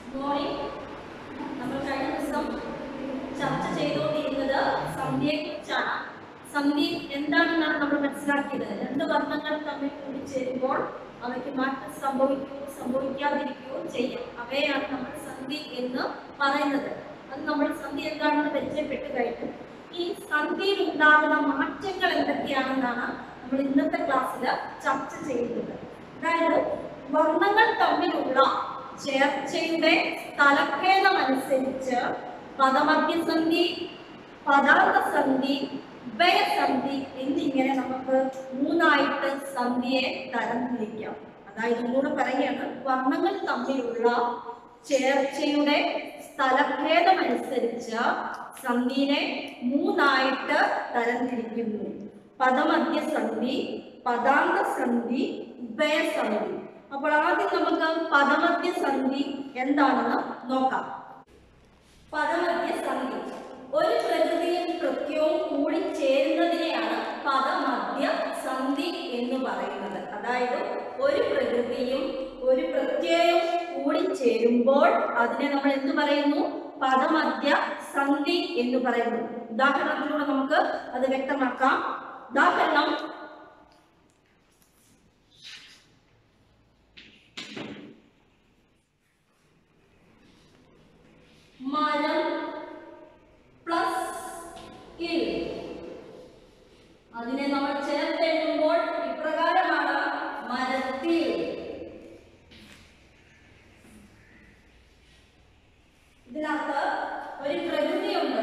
morning നമ്മൾ കഴിഞ്ഞ ദിവസം ചർച്ച ചെയ്തുകൊണ്ടിരുന്നത് സന്ധ്യയെക്കുറിച്ചാണ് സന്ധി എന്താണെന്നാണ് നമ്മൾ മനസ്സിലാക്കിയത് രണ്ട് വർണ്ണങ്ങൾ തമ്മിൽ കൂടിച്ചേരുമ്പോൾ അവയ്ക്ക് മാറ്റം സംഭവിക്കുകയോ സംഭവിക്കാതിരിക്കുകയോ ചെയ്യാം അവയെയാണ് നമ്മൾ സന്ധി എന്ന് പറയുന്നത് അത് നമ്മൾ സന്ധി എന്താണെന്ന് പരിചയപ്പെട്ട് കഴിഞ്ഞു ഈ സന്ധിയിൽ ഉണ്ടാകുന്ന മാറ്റങ്ങൾ എന്തൊക്കെയാണെന്നാണ് നമ്മൾ ഇന്നത്തെ ക്ലാസ്സിൽ ചർച്ച ചെയ്യുന്നത് അതായത് വർണ്ണങ്ങൾ തമ്മിലുള്ള ചേർച്ചയുടെ സ്ഥലഭേദം അനുസരിച്ച് പദമധ്യസന്ധി പദാർത്ഥസന്ധി ഉഭയസന്ധി എന്നിങ്ങനെ നമുക്ക് മൂന്നായിട്ട് സന്ധിയെ തരംതിരിക്കാം അതായത് ഒന്നുകൂടെ പറയുകയാണ് വർണ്ണങ്ങൾ തമ്മിലുള്ള ചേർച്ചയുടെ സ്ഥലഭേദം അനുസരിച്ച് സന്ധിനെ മൂന്നായിട്ട് തരംതിരിക്കുന്നു പദമധ്യസന്ധി പദാന്തസന്ധി ഉഭയസന്ധി അപ്പോൾ ആദ്യം നമുക്ക് പദമധ്യസന്ധി എന്താണെന്ന് നോക്കാം പദമധ്യസന്ധി ഒരു പ്രകൃതിയും പ്രത്യവും കൂടി ചേരുന്നതിനെയാണ് പദമധ്യ സന്ധി എന്ന് പറയുന്നത് അതായത് ഒരു പ്രകൃതിയും ഒരു പ്രത്യയവും കൂടി ചേരുമ്പോൾ അതിനെ നമ്മൾ എന്ത് പറയുന്നു പദമധ്യ സന്ധി എന്ന് പറയുന്നു ഉദാഹരണത്തിലൂടെ നമുക്ക് അത് വ്യക്തമാക്കാം ഉദാഹരണം മരം പ്ലസ് ഇൽ അതിനെ നമ്മൾ ചേർത്തെഴുതുമ്പോൾ ഇപ്രകാരമാണ് മരത്തിൽ ഇതിനകത്ത് ഒരു പ്രകൃതിയുണ്ട്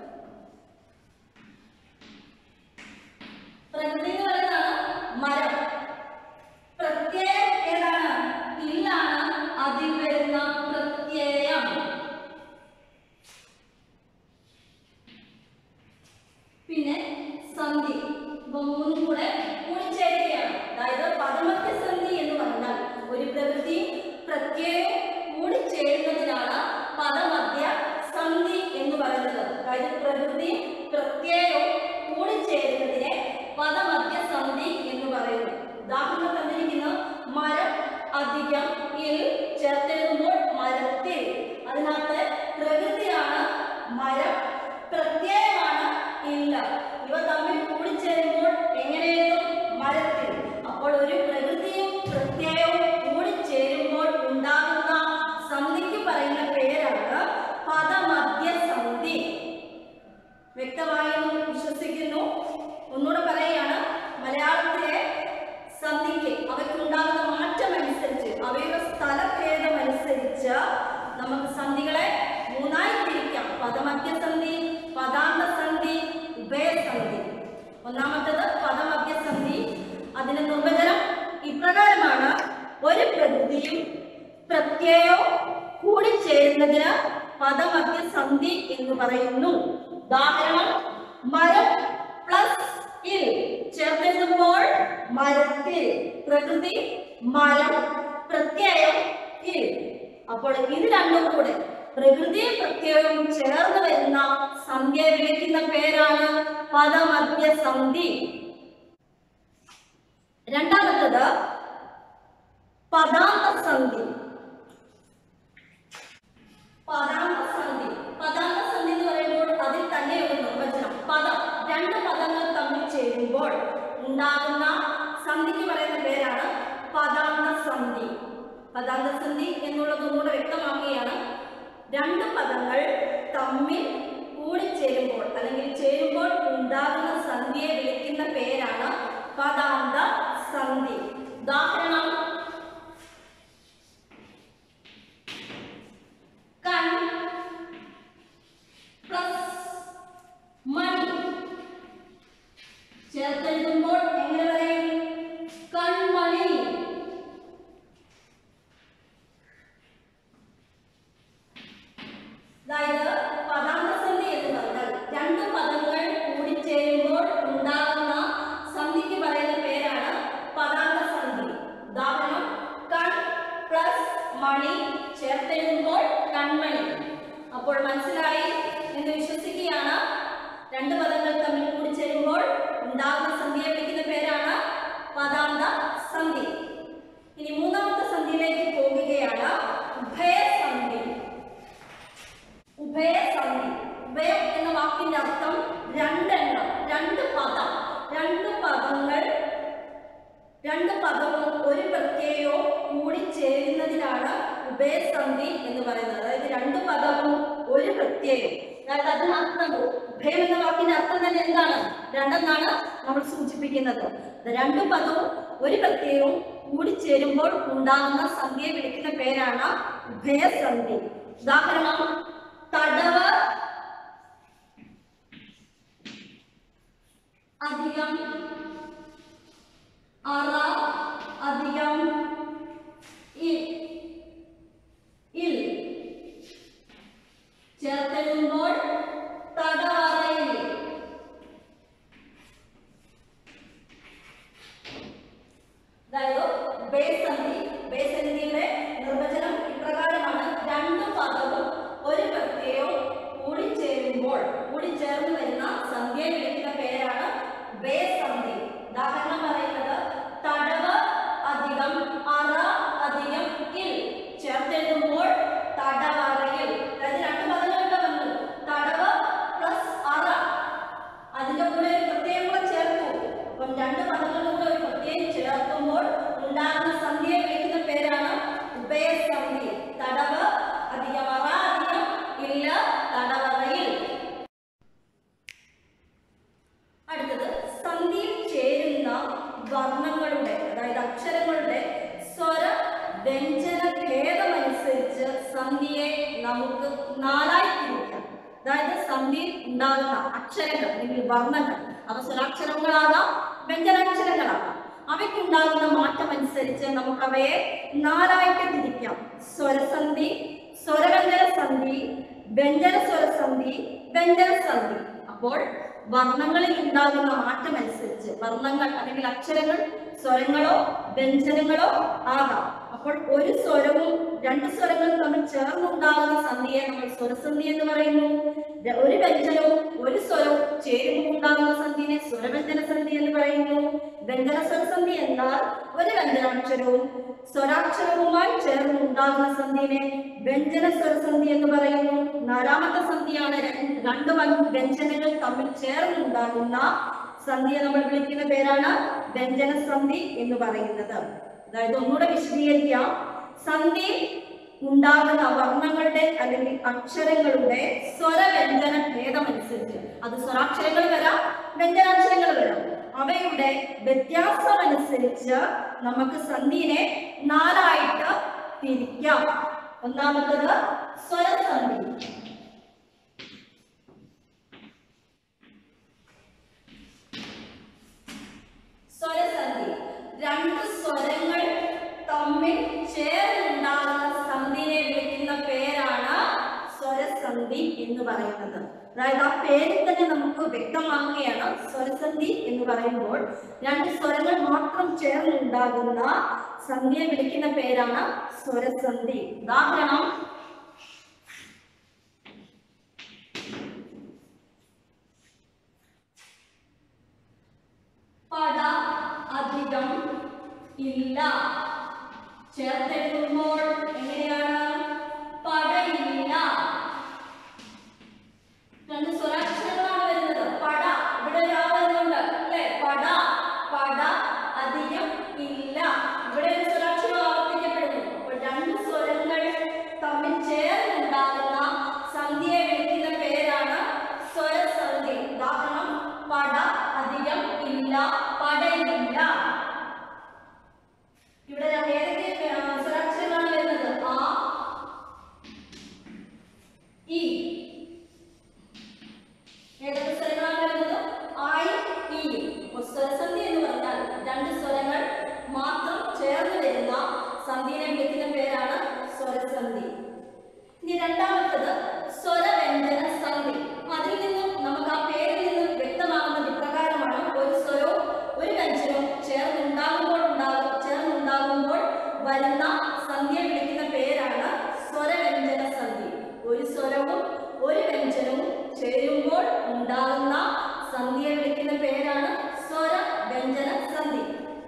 പ്രകൃതി എന്ന് പറയുന്നതാണ് മരം പ്രത്യയം ഏതാണ് ഇല്ലാണ് അതിൽ വരുന്ന പ്രത്യയം പിന്നെ സന്ധി ഇപ്പൊ മൂന്നും കൂടെ കൂടിച്ചേരുകയാണ് അതായത് പദമധ്യ സന്ധി എന്ന് പറഞ്ഞാൽ ഒരു പ്രകൃതി പ്രത്യയവും കൂടിച്ചേരുന്നതിനാണ് പദമധ്യ സന്ധി എന്ന് പറയുന്നത് അതായത് പ്രകൃതി പ്രത്യയവും കൂടിച്ചേരുന്നതിനെ പദമധ്യ സന്ധി എന്ന് പറയുന്നു ഉദാഹരണം തന്നിരിക്കുന്നു മരം അധികം ഇൽ ചേർത്തെഴുതുമ്പോൾ മരത്തിൽ അതിനകത്ത് പ്രകൃതിയാണ് മരം പ്രത്യയമാണ് ഇല്ല ഇവ തമ്മിൽ കൂടിച്ചേരുമ്പോൾ എങ്ങനെ എഴുതും മരത്തിൽ അപ്പോൾ ഒരു പ്രകൃതിയും പ്രത്യയവും കൂടിച്ചേരുമ്പോൾ ഉണ്ടാകുന്ന സന്ധിക്ക് പറയുന്ന പേരാണ് പദമധ്യ സന്ധി വ്യക്തമായി എന്ന് വിശ്വസിക്കുന്നു ഒന്നുകൂടെ പറയുകയാണ് മലയാളത്തിലെ സന്ധിക്ക് അവയ്ക്കുണ്ടാകുന്ന മാറ്റം അനുസരിച്ച് അവയുടെ സ്ഥലഭേദം അനുസരിച്ച് നമുക്ക് സന്ധികളെ മൂന്നായി തിരിക്കാം പദമധ്യസന്ധി പദാന്തസന്ധി ഉഭയസന്ധി ഒന്നാമത്തേത് പദമധ്യസന്ധി അതിന്റെ നിർവചനം ഇപ്രകാരമാണ് ഒരു പ്രകൃതിയും പ്രത്യയവും കൂടിച്ചേരുന്നതിന് പദമധ്യസന്ധി എന്ന് പറയുന്നു ഉദാഹരണം മരം പ്ലസ് ഇൽ ചേർത്തെഴുതുമ്പോൾ മരത്തിൽ പ്രകൃതി മരം പ്രത്യയം ഇൽ അപ്പോൾ ഇത് രണ്ടും കൂടെ പ്രകൃതിയും പ്രത്യയവും ചേർന്ന് വരുന്ന സന്ധ്യയെ വിളിക്കുന്ന പേരാണ് പദമധ്യ സന്ധി രണ്ടാമത്തത് പദാന്ത സന്ധി പദാന്ത സന്ധി പദാന്ത സന്ധി എന്ന് പറയുമ്പോൾ അതിൽ തന്നെ ഒരു നിർവചനം പദം രണ്ട് പദങ്ങൾ തമ്മിൽ ചേരുമ്പോൾ ഉണ്ടാകുന്ന സന്ധിക്ക് പറയുന്ന പേരാണ് പദാന്ത സന്ധി പദാന്ത സന്ധി എന്നുള്ളത് ഒന്നുകൂടെ വ്യക്തമാക്കുകയാണ് രണ്ട് പദങ്ങൾ തമ്മിൽ കൂടിച്ചേരുമ്പോൾ അല്ലെങ്കിൽ ചേരുമ്പോൾ ഉണ്ടാകുന്ന സന്ധിയെ വിളിക്കുന്ന പേരാണ് പദാന്ത സന്ധി ഉദാഹരണം കൺ പ്ലസ് മണി ചേർത്തെഴുതുമ്പോൾ എങ്ങനെ പറയും കൺമണി അതായത് പദാന്തസന്ധി എന്ന് പറഞ്ഞാൽ രണ്ട് പദങ്ങൾ കൂടിച്ചേരുമ്പോൾ ഉണ്ടാകുന്ന സന്ധിക്ക് പറയുന്ന പേരാണ് പദാന്തസന്ധി ഉദാഹരണം കൺ പ്ലസ് മണി ചേർത്തെഴുതുമ്പോൾ കൺമണി അപ്പോൾ മനസ്സിലായി എന്ന് വിശ്വസിക്കുകയാണ് രണ്ട് പദങ്ങൾ തമ്മിൽ കൂടിച്ചേരുമ്പോൾ ഉണ്ടാകുന്ന സന്ധിയെ വിളിക്കുന്ന പേരാണ് പദാന്ത സന്ധി ഇനി മൂന്നാമത്തെ സന്ധിയിലേക്ക് പോവുകയാണ് ഉഭയസന്ധി രണ്ട് പദവും ഒരു പ്രത്യയവും കൂടി ചേരുന്നതിനാണ് ഉഭയസന്ധി എന്ന് പറയുന്നത് അതായത് രണ്ട് പദവും ഒരു പ്രത്യയവും അതായത് അതിനർത്ഥം ഉഭയം എന്ന വാക്കിന്റെ അർത്ഥം തന്നെ എന്താണ് രണ്ടെന്നാണ് നമ്മൾ സൂചിപ്പിക്കുന്നത് രണ്ട് പദവും ഒരു പ്രത്യയവും കൂടി ചേരുമ്പോൾ ഉണ്ടാകുന്ന സന്ധിയെ വിളിക്കുന്ന പേരാണ് ഉഭയസന്ധി ഉദാഹരണം തടവ് അധികം അറ അധികം ഇൽ ഇൽ ചേർത്തെഴുതുമ്പോൾ തടവറയിൽ അതായത് ബേസന്ധി ബേസന്ധിയുടെ നിർവചനം ഇപ്രകാരമാണ് രണ്ട് പദവും ഒരു പ്രത്യയവും കൂടിച്ചേരുമ്പോൾ കൂടിച്ചേർന്ന് വരുന്ന സന്ധിയെ വിളിക്കുന്ന പേരാണ് ബേസന്ധി ഉദാഹരണം പറയുന്നത് തടവ് അധികം അറ അധികം ഇൽ ചേർത്തെഴുതുമ്പോൾ തടവറയിൽ അതായത് രണ്ട് പദങ്ങൾ ഇവിടെ വന്നു തടവ് പ്ലസ് അറ അതിന്റെ കൂടെ ഒരു പ്രത്യയം കൂടെ ചേർത്തു അപ്പം രണ്ട് പദങ്ങളുടെ കൂടെ ഒരു പ്രത്യയം ചേർക്കുമ്പോൾ ഉണ്ടാകുന്ന സന്ധിയെ വിളിക്കുന്ന പേരാണ് ഉഭയസന്ധി തടവ് അധികം അറ അധികം ഇല്ല തടവറയിൽ അടുത്തത് സന്ധിയിൽ ചേരുന്ന വർണ്ണങ്ങളുടെ അതായത് അക്ഷരങ്ങളുടെ സ്വര വ്യഞ്ജന ഭേദമനുസരിച്ച് സന്ധിയെ നമുക്ക് നാലായി തിരിക്കാം അതായത് സന്ധിയിൽ ഉണ്ടാകുന്ന അക്ഷരങ്ങൾ അല്ലെങ്കിൽ വർണ്ണങ്ങൾ അവ സ്വരാക്ഷരങ്ങളാകാം വ്യഞ്ജനാക്ഷരങ്ങളാകാം അവയ്ക്കുണ്ടാകുന്ന മാറ്റം അനുസരിച്ച് നമുക്ക് അവയെ നാലായിട്ട് തിരിക്കാം സ്വരസന്ധി സ്വരവ്യഞ്ജന സന്ധി വ്യഞ്ജന സ്വരസന്ധി വ്യഞ്ജന സന്ധി അപ്പോൾ വർണ്ണങ്ങളിൽ ഉണ്ടാകുന്ന മാറ്റം അനുസരിച്ച് വർണ്ണങ്ങൾ അല്ലെങ്കിൽ അക്ഷരങ്ങൾ സ്വരങ്ങളോ വ്യഞ്ജനങ്ങളോ ആകാം അപ്പോൾ ഒരു സ്വരവും രണ്ട് സ്വരങ്ങളും തമ്മിൽ ചേർന്നുണ്ടാകുന്ന സന്ധിയെ നമ്മൾ സ്വരസന്ധി എന്ന് പറയുന്നു ര- ഒരു വ്യഞ്ജനവും ഒരു സ്വരവും ചേരുമ്പോൾ ഉണ്ടാകുന്ന സന്ധിയെ സ്വരവ്യഞ്ജന സന്ധി എന്ന് പറയുന്നു വ്യഞ്ജന സ്വരസന്ധി എന്നാൽ ഒരു വ്യഞ്ജനാക്ഷരവും സ്വരാക്ഷരവുമായി ചേർന്ന് ഉണ്ടാകുന്ന സന്ധിയെ വ്യഞ്ജന സ്വരസന്ധി എന്ന് പറയുന്നു നാലാമത്തെ സന്ധിയാണ് രണ്ട് രണ്ട് വൻ- വ്യഞ്ജനങ്ങൾ തമ്മിൽ ചേർന്നുണ്ടാകുന്ന സന്ധിയെ നമ്മൾ വിളിക്കുന്ന പേരാണ് വ്യഞ്ജന സന്ധി എന്ന് പറയുന്നത് അതായത് ഒന്നുകൂടെ വിശദീകരിക്കാം സന്ധി ഉണ്ടാകുന്ന വർണ്ണങ്ങളുടെ അല്ലെങ്കിൽ അക്ഷരങ്ങളുടെ സ്വരവ്യഞ്ജന ഭേദമനുസരിച്ച് അത് സ്വരാക്ഷരങ്ങൾ വരാം വ്യഞ്ജനാക്ഷരങ്ങൾ വരാം അവയുടെ വ്യത്യാസമനുസരിച്ച് നമുക്ക് സന്ധിനെ നാലായിട്ട് തിരിക്കാം ഒന്നാമത്തത് സ്വരസന്ധി സ്വരസന്ധി രണ്ട് സ്വരങ്ങൾ തമ്മിൽ ചേർന്നുണ്ടാകുന്ന സന്ധിനെ വിളിക്കുന്ന പേരാണ് സ്വരസന്ധി എന്ന് പറയുന്നത് അതായത് ആ പേരിൽ തന്നെ നമുക്ക് വ്യക്തമാകുകയാണ് സ്വരസന്ധി എന്ന് പറയുമ്പോൾ രണ്ട് സ്വരങ്ങൾ മാത്രം ചേർന്നുണ്ടാകുന്ന സന്ധിയെ വിളിക്കുന്ന പേരാണ് സ്വരസന്ധി ഉദാഹരണം പട അധികം ഇല്ല ചേർത്തെഴുതുമ്പോൾ എങ്ങനെയാണ് പടയില്ല രണ്ട് സ്വരാക്ഷരങ്ങളാണ് വരുന്നത് പട ഇവിടെ ഒരു ആ വരുന്നുണ്ട് അല്ലേ പട പട അധികം ഇല്ല ഇവിടെ ഒരു സ്വരാക്ഷരം ആവർത്തിക്കപ്പെടുന്നു അപ്പോൾ രണ്ട് സ്വരങ്ങൾ തമ്മിൽ ചേർന്നുണ്ടാകുന്ന സന്ധിയെ വിളിക്കുന്ന പേരാണ് സ്വരസന്ധി ഉദാഹരണം പട അധികം ഇല്ല പടയില്ല ഇവിടെ ഞാൻ ഏതൊക്കെ ആ, സ്വരാക്ഷരങ്ങളാണ് വരുന്നത് ആ ഇ ഏതൊക്കെ സ്വരങ്ങളാണ് വരുന്നത് ഐ ഇ അപ്പോൾ സ്വരസന്ധി എന്ന് പറഞ്ഞാൽ രണ്ട് സ്വരങ്ങൾ മാത്രം ചേർന്ന് വരുന്ന സന്ധിയെ വിളിക്കുന്ന പേരാണ് സ്വരസന്ധി ഇനി രണ്ടാമത്തത് സ്വരവ്യഞ്ജന സന്ധി അതിൽ നിന്നും നമുക്ക് ആ പേരിൽ നിന്നും വ്യക്തമാകുന്നത് ഇപ്രകാരമാണ് ഒരു സ്വരവും ഒരു വ്യഞ്ജനവും ചേർന്നുണ്ടാകുമ്പോൾ ഉണ്ടാകും ചേർന്നുണ്ടാകുമ്പോൾ വരുന്ന സന്ധിയെ വിളിക്കുന്ന പേരാണ് സ്വരവ്യഞ്ജന സന്ധി ഒരു സ്വരവും ഒരു വ്യഞ്ജനവും ചേരുമ്പോൾ ഉണ്ടാകുന്ന സന്ധിയെ വിളിക്കുന്ന പേരാണ് സ്വര വ്യഞ്ജന സന്ധി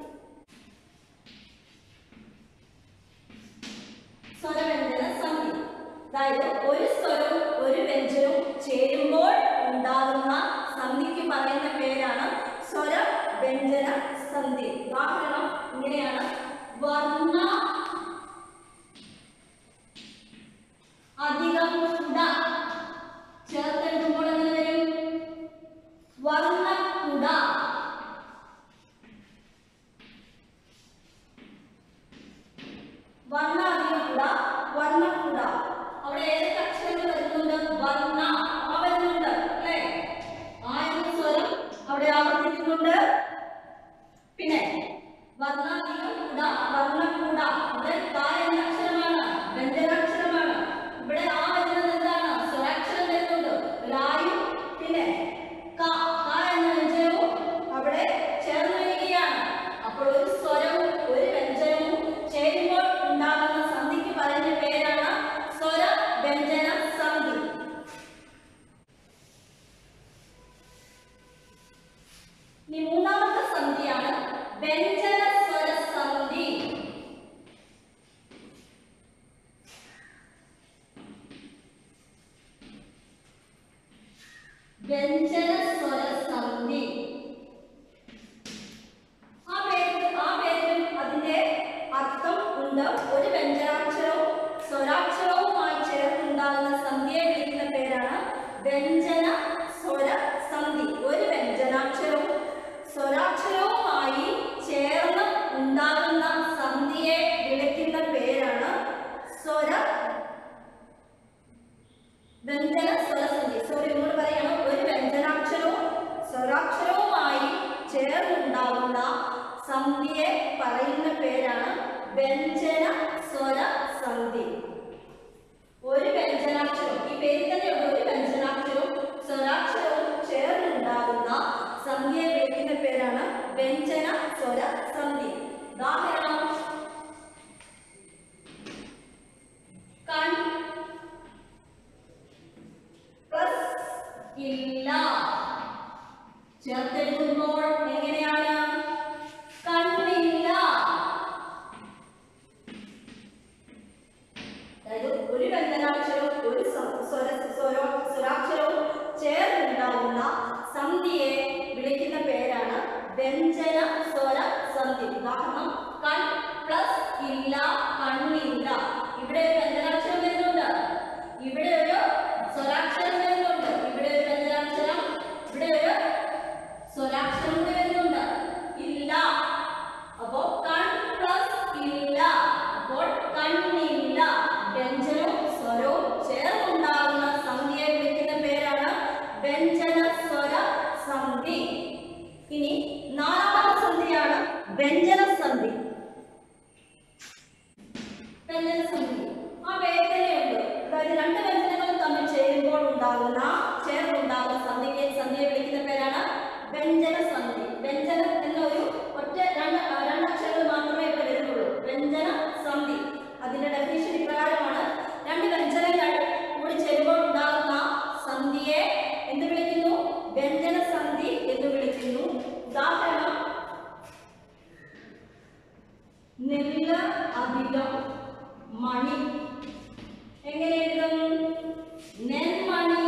സ്വരവ്യഞ്ജന സന്ധി അതായത് ഒരു സ്വരവും ഒരു വ്യഞ്ജനവും ചേരുമ്പോൾ ഉണ്ടാകുന്ന സന്ധിക്ക് പറയുന്ന പേരാണ് സ്വര വ്യഞ്ജന സന്ധി ഉദാഹരണം അധികം കുട ചേർത്തെഴുതുമ്പോൾ എങ്ങനെ വരും വർണ്ണക്കുട വർണ്ണ അധികം കുട വർണ്ണക്കുട അവിടെ ഏതൊക്കെ അക്ഷരങ്ങൾ വരുന്നുണ്ട് വർണ്ണ ആ വരുന്നുണ്ട് അല്ലേ ആ എന്ന സ്വരം അവിടെ ആവർത്തിക്കുന്നുണ്ട് പിന്നെ വർണ്ണാധികം കുട വർണ്ണക്കുട ഇവിടെ ക എന്ന അക്ഷരമാണ് വ്യഞ്ജനാക്ഷരമാണ് ഇവിടെ ആ വരുന്നത് എന്താണ് സ്വരാക്ഷരം വരുന്നുണ്ട് ലായും പിന്നെ ക ക എന്ന വ്യഞ്ജനവും അവിടെ ചേർന്ന് വരികയാണ് അപ്പോൾ ഒരു സ്വരവും ഒരു വ്യഞ്ജനവും ചേരുമ്പോൾ ഉണ്ടാകുന്ന സന്ധിക്ക് പറയുന്ന പേരാണ് സ്വര വ്യഞ്ജന സന്ധി ഇനി മൂന്നാമത്തെ സന്ധിയാണ് വ്യഞ്ജന സ്വര സന്ധി വ്യഞ്ജന സ്വര സന്ധി ആ പേര് ആ പേരിൽ അതിന്റെ അർത്ഥം ഉണ്ട് ഒരു വ്യഞ്ജനാക്ഷരവും സ്വരാക്ഷരവുമായി ചേർന്നുണ്ടാകുന്ന സന്ധിയെ വിളിക്കുന്ന പേരാണ് വ്യഞ്ജന സ്വര സന്ധി ഒരു വ്യഞ്ജനാക്ഷരവും സ്വരാക്ഷരവുമായി ചേർന്ന് ഉണ്ടാകുന്ന സന്ധിയെ വിളിക്കുന്ന പേരാണ് സ്വര വ്യഞ്ജന സ്വരസന്ധി സോറി ഒന്നുകൂടെ പറയണം ഒരു വ്യഞ്ജനാക്ഷരവും സ്വരാക്ഷരവുമായി ചേർന്നുണ്ടാകുന്ന സന്ധിയെ പറയുന്ന പേരാണ് വ്യഞ്ജന സ്വര സന്ധി ഒരു വ്യഞ്ജനാക്ഷരം ഈ പേരിൽ തന്നെയുള്ള ഒരു വ്യഞ്ജനാക്ഷരവും സ്വരാക്ഷരവും ചേർന്നുണ്ടാകുന്ന സന്ധിയെ വിളിക്കുന്ന പേരാണ് വ്യഞ്ജന സ്വര സന്ധി ഉദാഹരണം കൺ പ്ലസ് ഇല്ല ചേർത്തെഴുതുമ്പോൾ എങ്ങനെയാണ് കണ്ണില്ല അതായത് ഒരു വ്യഞ്ജനാക്ഷരവും ഒരു സ്വ- സ്വര സ്വര സ്വരാക്ഷരവും ചേർന്നുണ്ടാകുന്ന സന്ധിയെ വിളിക്കുന്ന പേരാണ് വ്യഞ്ജന സ്വര സന്ധി ഉദാഹരണം കൺ പ്ലസ് ഇല്ല കണ്ണില്ല ഇവിടെ ഒരു വ്യഞ്ജനാക്ഷരം വരുന്നുണ്ട് ഇവിടെ ഒരു സ്വരാക്ഷരം വരുന്നുണ്ട് ഇവിടെ ഒരു വ്യഞ്ജനാക്ഷരം ഇവിടെ ഒരു സ്വരാക്ഷരം കൂടി വരുന്നുണ്ട് ഇല്ല അപ്പോ കൺ പ്ലസ് ഇല്ല അപ്പോൾ കണ്ണില്ല വ്യഞ്ജനവും സ്വരവും ചേർന്നുണ്ടാകുന്ന സന്ധിയെ വിളിക്കുന്ന പേരാണ് വ്യഞ്ജന സ്വര സന്ധി ഇനി നാലാമത്തെ സന്ധിയാണ് വ്യഞ്ജന സന്ധി വ്യഞ്ജന സന്ധി ആ വേദനയുണ്ട് അതായത് രണ്ട് വ്യഞ്ജനങ്ങൾ തമ്മിൽ ചേരുമ്പോൾ ഉണ്ടാകുന്ന ചേർന്നുണ്ടാകുന്ന സന്ധിയെ സന്ധിയെ വിളിക്കുന്ന പേരാണ് വ്യഞ്ജന സന്ധി വ്യഞ്ജനം എന്ന ഒരു ഒറ്റ രണ്ട് ആ, രണ്ട് അക്ഷരങ്ങൾ മാത്രമേ ഇവിടെ വരുന്നുള്ളൂ വ്യഞ്ജന സന്ധി അതിന്റെ ഡെഫിനിഷൻ ഇപ്രകാരമാണ് രണ്ട് വ്യഞ്ജനങ്ങൾ കൂടി ചേരുമ്പോൾ ഉണ്ടാകുന്ന സന്ധിയെ എന്ത് വിളിക്കുന്നു വ്യഞ്ജന സന്ധി എന്ന് വിളിക്കുന്നു ഉദാഹരണം നെല്ല് അധികം മണി എങ്ങനെ എഴുതും നെന്മണി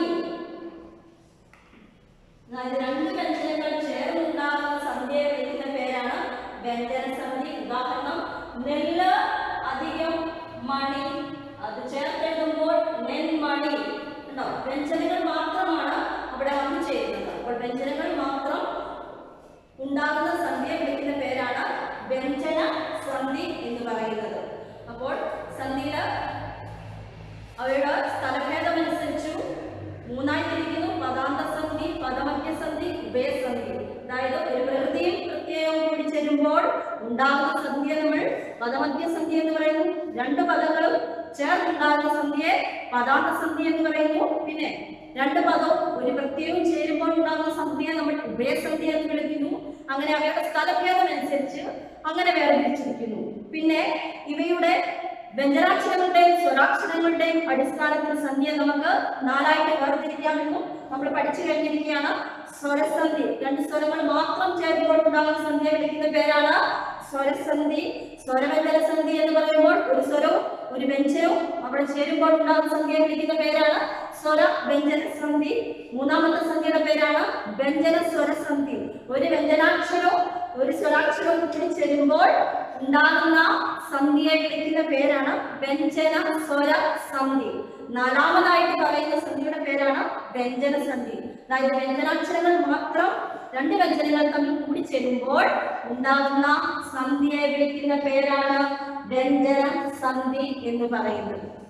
അതായത് രണ്ട് വ്യഞ്ജനങ്ങൾ ചേർന്നുണ്ടാകുന്ന സന്ധിയെ വിളിക്കുന്ന പേരാണ് വ്യഞ്ജന സന്ധി ഉദാഹരണം നെല്ല് അധികം മണി അത് ചേർത്തെഴുതുമ്പോൾ നെന്മണി ഉണ്ടോ വ്യഞ്ജനങ്ങൾ മാത്രമാണ് അവിടെ വന്നു ചേരുന്നത് അപ്പോൾ വ്യഞ്ജനങ്ങൾ മാത്രം ഉണ്ടാകുന്ന സന്ധിയെ വിളിക്കുന്ന പേരാണ് വ്യഞ്ജന സന്ധി എന്ന് പറയുന്നത് അപ്പോൾ സന്ധിയില് അവയുടെ സ്ഥലഭേദമനുസരിച്ചു മൂന്നായി തിരിക്കുന്നു പദാന്ത സന്ധി പദമധ്യസന്ധി ഉഭയസന്ധി അതായത് ഒരു പ്രകൃതിയും പ്രത്യയവും കൂടി ചേരുമ്പോൾ ഉണ്ടാകുന്ന സന്ധിയെ നമ്മൾ പദമധ്യസന്ധി എന്ന് പറയുന്നു രണ്ട് പദങ്ങളും ചേർന്നുണ്ടാകുന്ന സന്ധിയെ പദാന്ത സന്ധി എന്ന് പറയുന്നു പിന്നെ രണ്ട് പദവും ഒരു പ്രത്യയവും ചേരുമ്പോൾ ഉണ്ടാകുന്ന സന്ധിയെ നമ്മൾ ഉഭയസന്ധി എന്ന് വിളിക്കുന്നു അങ്ങനെ അവയുടെ സ്ഥലഭേദം അനുസരിച്ച് അങ്ങനെ വേർതിരിച്ചിരിക്കുന്നു പിന്നെ ഇവയുടെ വ്യഞ്ജനാക്ഷരങ്ങളുടെയും സ്വരാക്ഷരങ്ങളുടെയും അടിസ്ഥാനത്തിൽ സന്ധിയെ നമുക്ക് നാലായിട്ട് വേർതിരിക്കാമെന്നും നമ്മൾ പഠിച്ചു കഴിഞ്ഞിരിക്കുകയാണ് സ്വരസന്ധി രണ്ട് സ്വരങ്ങൾ മാത്രം ചേരുമ്പോൾ ഉണ്ടാകുന്ന സന്ധിയെ വിളിക്കുന്ന പേരാണ് സ്വരസന്ധി സ്വരവ്യഞ്ജന സന്ധി എന്ന് പറയുമ്പോൾ ഒരു സ്വരവും ഒരു വ്യഞ്ജനവും അവിടെ ചേരുമ്പോൾ ഉണ്ടാകുന്ന സന്ധിയെ വിളിക്കുന്ന പേരാണ് സ്വര വ്യഞ്ജന സന്ധി മൂന്നാമത്തെ സന്ധിയുടെ പേരാണ് വ്യഞ്ജന സ്വരസന്ധി ഒരു വ്യഞ്ജനാക്ഷരവും ഒരു സ്വരാക്ഷരവും കൂടി ചേരുമ്പോൾ ഉണ്ടാകുന്ന സന്ധിയെ വിളിക്കുന്ന പേരാണ് വ്യഞ്ജന സ്വര സന്ധി നാലാമതായിട്ട് പറയുന്ന സന്ധിയുടെ പേരാണ് വ്യഞ്ജന സന്ധി അതായത് വ്യഞ്ജനാക്ഷരങ്ങൾ മാത്രം രണ്ട് വ്യഞ്ജനങ്ങൾ തമ്മിൽ കൂടിച്ചേരുമ്പോൾ ഉണ്ടാകുന്ന സന്ധിയെ വിളിക്കുന്ന പേരാണ് വ്യഞ്ജന സന്ധി എന്ന് പറയുന്നത്